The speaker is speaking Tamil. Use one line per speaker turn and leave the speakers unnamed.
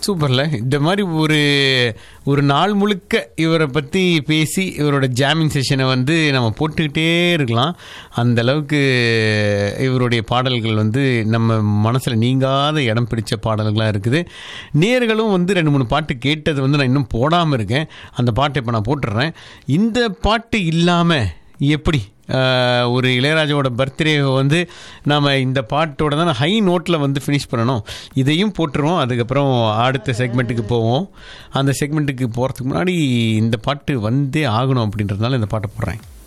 சூப்பர்ல இந்த மாதிரி ஒரு ஒரு நாள் முழுக்க இவரை பற்றி பேசி இவரோட ஜாமிங் செஷனை வந்து நம்ம போட்டுக்கிட்டே இருக்கலாம் அந்த அளவுக்கு இவருடைய பாடல்கள் வந்து நம்ம மனசில் நீங்காத இடம் பிடிச்ச பாடல்களாக இருக்குது நேர்களும் வந்து ரெண்டு மூணு பாட்டு கேட்டது வந்து நான் இன்னும் போடாமல் இருக்கேன் அந்த பாட்டை இப்போ நான் போட்டுடுறேன் இந்த பாட்டு இல்லாமல் எப்படி ஆஹ், ஒரு இளையராஜாவோட பர்த்டே வந்து நாம் இந்த பாட்டோட தான் ஹை நோட்டில் வந்து ஃபினிஷ் பண்ணணும் இதையும் போட்டுருவோம் அதுக்கப்புறம் அடுத்த செக்மெண்ட்டுக்கு போவோம் அந்த செக்மெண்ட்டுக்கு போகிறதுக்கு முன்னாடி இந்த பாட்டு வந்தே ஆகணும் அப்படின்றதுனால இந்த பாட்டை போடுறேன்